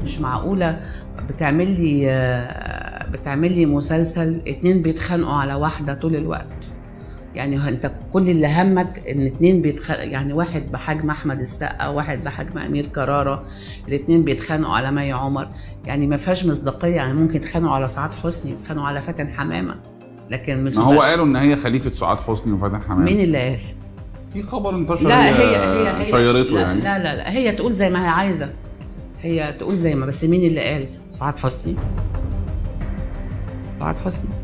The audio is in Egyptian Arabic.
مش معقوله بتعمل لي آه، بتعمل لي مسلسل اتنين بيتخانقوا على واحده طول الوقت يعني انت كل اللي همك ان اتنين بيتخانقوا يعني واحد بحجم احمد السقا واحد بحجم امير كرارة الاتنين بيتخانقوا على مي عمر يعني ما فيهاش مصداقيه يعني ممكن يتخانقوا على سعاد حسني يتخانقوا على فاتن حمامه لكن مش ما هو قالوا ان هي خليفه سعاد حسني وفاتن حمامه مين اللي قال؟ في خبر انتشر لا هي هي هي شيرته لا يعني لا لا لا هي تقول زي ما هي عايزه هي تقول زي ما بس مين اللي قال؟ سعاد حسني سعاد حسني